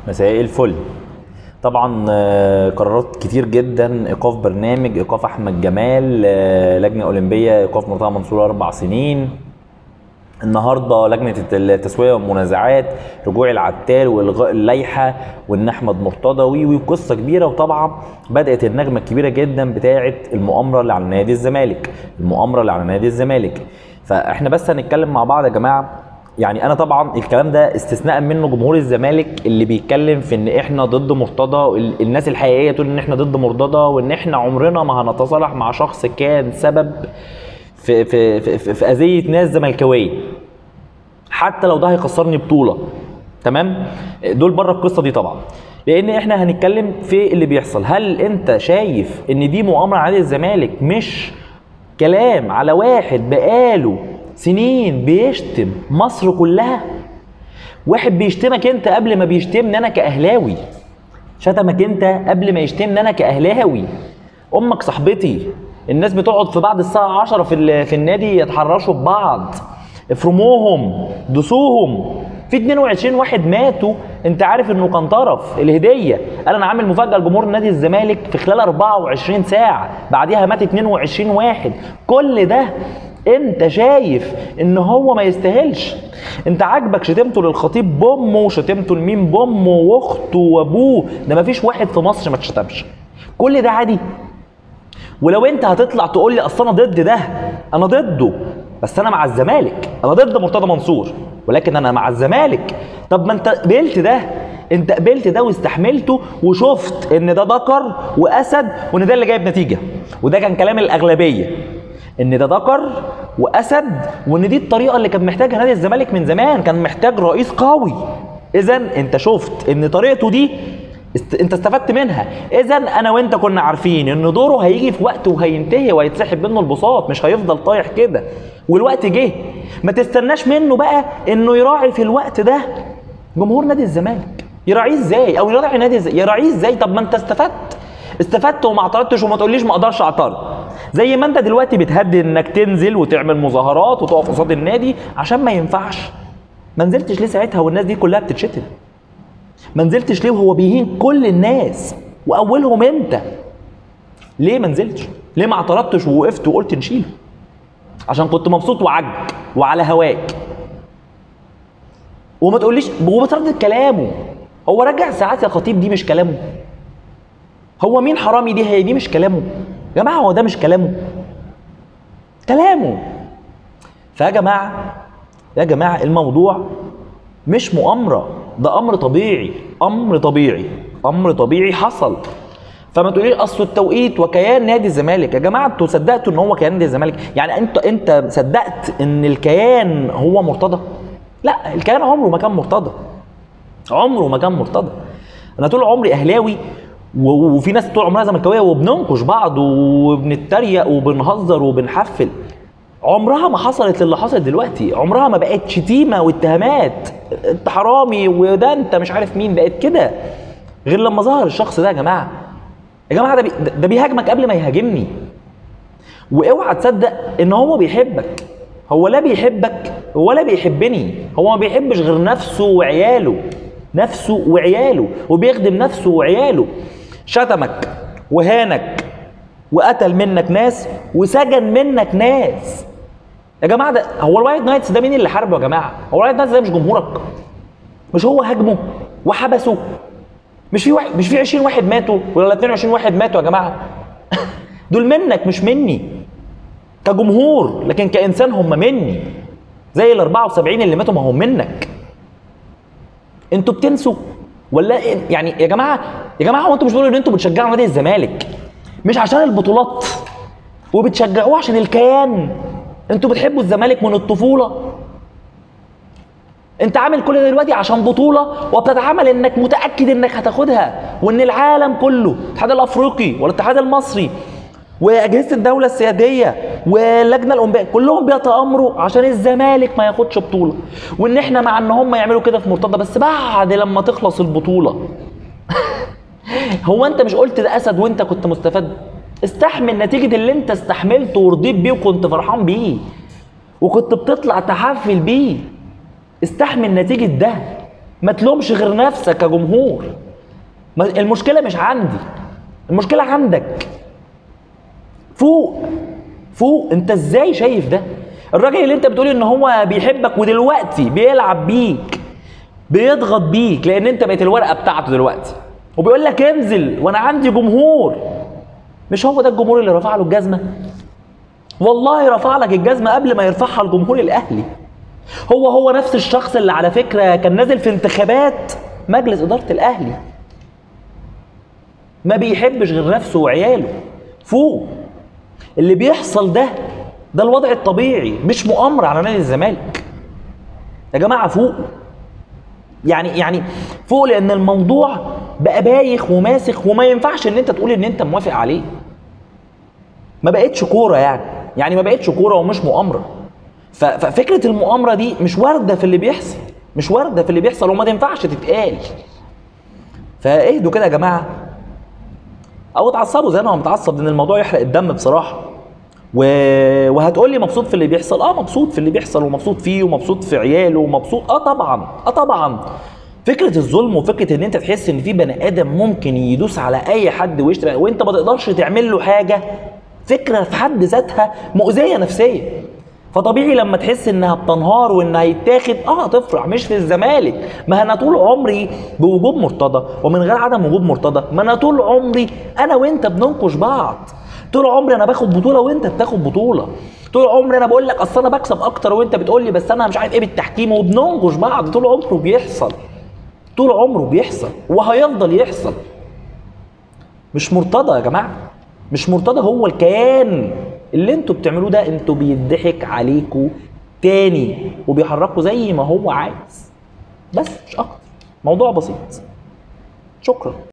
مساء الفل طبعا آه، قرارات كتير جدا ايقاف برنامج ايقاف احمد جمال آه، لجنه اولمبيه ايقاف مرتضى منصور اربع سنين النهارده لجنه الت- التسويه والمنازعات رجوع العتال والغاء اللائحه وان احمد مرتضى وي وي قصه كبيره وطبعا بدات النغمه الكبيره جدا بتاعه المؤامره اللي على نادي الزمالك المؤامره اللي على نادي الزمالك فاحنا بس هنتكلم مع بعض يا جماعه يعني انا طبعا الكلام ده استثناء منه جمهور الزمالك اللي بيتكلم في ان احنا ضد مرتضى ال- الناس الحقيقيه تقول ان احنا ضد مرتضى وان احنا عمرنا ما هنتصالح مع شخص كان سبب في في في, في, في اذيه ناس زملكاويه حتى لو ده هيخسرني بطوله تمام دول بره القصه دي طبعا لان احنا هنتكلم في اللي بيحصل هل انت شايف ان دي مؤامره على الزمالك مش كلام على واحد بقاله سنين بيشتم مصر كلها واحد بيشتمك انت قبل ما بيشتمني انا كاهلاوي شتمك انت قبل ما يشتمني انا كاهلاوي امك صاحبتي الناس بتقعد في بعد الساعه 10 في ال- في النادي يتحرشوا ببعض افرموهم دسوهم في 22 واحد ماتوا انت عارف انه كان طرف الهديه قال انا عامل مفاجاه لجمهور نادي الزمالك في خلال 24 ساعه بعديها مات 22 واحد كل ده انت شايف ان هو ما يستاهلش انت عاجبك شتمته للخطيب بامه وشتمته لمين بامه واخته وابوه ده ما فيش واحد في مصر ما اتشتمش كل ده عادي ولو انت هتطلع تقول لي اصل انا ضد ده انا ضده بس انا مع الزمالك انا ضد مرتضى منصور ولكن انا مع الزمالك طب ما انت قبلت ده انت قبلت ده واستحملته وشفت ان ده ذكر واسد وان ده اللي جايب نتيجه وده كان كلام الاغلبيه ان ده ذكر واسد وان دي الطريقه اللي كان محتاجها نادي الزمالك من زمان كان محتاج رئيس قوي اذا انت شفت ان طريقته دي است... انت استفدت منها اذا انا وانت كنا عارفين ان دوره هيجي في وقت وهينتهي وهيتسحب منه البساط مش هيفضل طايح كده والوقت جه ما تستناش منه بقى انه يراعي في الوقت ده جمهور نادي الزمالك يراعيه ازاي او يراعي نادي ازاي يراعيه ازاي طب ما انت استفدت استفدت وما اعترضتش وما تقوليش ما اقدرش اعترض زي ما انت دلوقتي بتهدد انك تنزل وتعمل مظاهرات وتقف قصاد النادي عشان ما ينفعش ما نزلتش ليه ساعتها والناس دي كلها بتتشتم ما نزلتش ليه وهو بيهين كل الناس واولهم انت ليه ما نزلتش ليه ما اعترضتش ووقفت وقلت نشيله عشان كنت مبسوط وعاجبك وعلى هواك وما تقوليش وبتردد كلامه هو راجع ساعات يا خطيب دي مش كلامه هو مين حرامي دي هي دي مش كلامه يا جماعه هو ده مش كلامه كلامه فيا جماعه يا جماعه الموضوع مش مؤامره ده امر طبيعي امر طبيعي امر طبيعي حصل فما تقوليش اصل التوقيت وكيان نادي الزمالك يا جماعه انتوا صدقتوا ان هو كيان نادي الزمالك يعني انت انت صدقت ان الكيان هو مرتضى لا الكيان عمره ما كان مرتضى عمره ما كان مرتضى انا طول عمري اهلاوي و- وفي ناس طول عمرها زملكاويه وبننكش بعض وبنتريق وبنهزر وبنحفل عمرها ما حصلت اللي حصل دلوقتي عمرها ما بقت شتيمه واتهامات انت حرامي وده انت مش عارف مين بقت كده غير لما ظهر الشخص ده يا جماعه يا جماعه ده, بي ده بيهاجمك قبل ما يهاجمني واوعى تصدق ان هو بيحبك هو لا بيحبك ولا بيحبني هو ما بيحبش غير نفسه وعياله نفسه وعياله وبيخدم نفسه وعياله شتمك وهانك وقتل منك ناس وسجن منك ناس يا جماعه ده هو الوايت نايتس ده مين اللي حاربه يا جماعه هو الوايت نايتس ده مش جمهورك مش هو هاجمه وحبسه مش في واحد مش في 20 واحد ماتوا ولا 22 واحد ماتوا يا جماعه دول منك مش مني كجمهور لكن كانسان هم مني زي ال 74 اللي ماتوا ما هم منك انتوا بتنسوا ولا إيه؟ يعني يا جماعه يا جماعه هو انتوا مش بتقولوا ان انتوا بتشجعوا نادي الزمالك مش عشان البطولات وبتشجعوه عشان الكيان انتوا بتحبوا الزمالك من الطفوله انت عامل كل ده دلوقتي عشان بطوله وبتتعامل انك متاكد انك هتاخدها وان العالم كله الاتحاد الافريقي والاتحاد المصري واجهزه الدوله السياديه واللجنه الاولمبيه كلهم بيتامروا عشان الزمالك ما ياخدش بطوله وان احنا مع ان هم يعملوا كده في مرتضى بس بعد لما تخلص البطوله هو انت مش قلت ده اسد وانت كنت مستفاد استحمل نتيجه اللي انت استحملته ورضيت بيه وكنت فرحان بيه وكنت بتطلع تحفل بيه استحمل نتيجه ده ما تلومش غير نفسك كجمهور ما- المشكله مش عندي المشكله عندك فوق فوق انت ازاي شايف ده الراجل اللي انت بتقولي ان هو بيحبك ودلوقتي بيلعب بيك بيضغط بيك لان انت بقيت الورقه بتاعته دلوقتي وبيقول لك انزل وانا عندي جمهور مش هو ده الجمهور اللي رفع له الجزمه والله رفع لك الجزمه قبل ما يرفعها الجمهور الاهلي هو هو نفس الشخص اللي على فكره كان نازل في انتخابات مجلس اداره الاهلي ما بيحبش غير نفسه وعياله فوق اللي بيحصل ده ده الوضع الطبيعي مش مؤامره على نادي الزمالك يا جماعه فوق يعني يعني فوق لان الموضوع بقى بايخ وماسخ وما ينفعش ان انت تقول ان انت موافق عليه ما بقتش كوره يعني يعني ما بقتش كوره ومش مؤامره ف- ففكره المؤامره دي مش وارده في اللي بيحصل مش وارده في اللي بيحصل وما تنفعش تتقال فاهدوا كده يا جماعه او اتعصبوا زي ما انا متعصب لان الموضوع يحرق الدم بصراحه و... وهتقول لي مبسوط في اللي بيحصل اه مبسوط في اللي بيحصل ومبسوط فيه ومبسوط في عياله ومبسوط اه طبعا اه طبعا فكره الظلم وفكره ان انت تحس ان في بني ادم ممكن يدوس على اي حد ويشتري وانت ما تقدرش تعمل له حاجه فكره في حد ذاتها مؤذيه نفسيا فطبيعي لما تحس انها بتنهار وانها يتاخد اه تفرح مش في الزمالك ما انا طول عمري بوجود مرتضى ومن غير عدم وجود مرتضى ما انا طول عمري انا وانت بننقش بعض طول عمري انا باخد بطوله وانت بتاخد بطوله طول عمري انا بقول لك اصل انا بكسب اكتر وانت بتقول لي بس انا مش عارف ايه بالتحكيم وبننقش بعض طول عمره بيحصل طول عمره بيحصل وهيفضل يحصل مش مرتضى يا جماعه مش مرتضى هو الكيان اللي انتوا بتعملوه ده انتوا بيضحك عليكوا تاني وبيحركوا زي ما هو عايز بس مش اكتر موضوع بسيط شكرا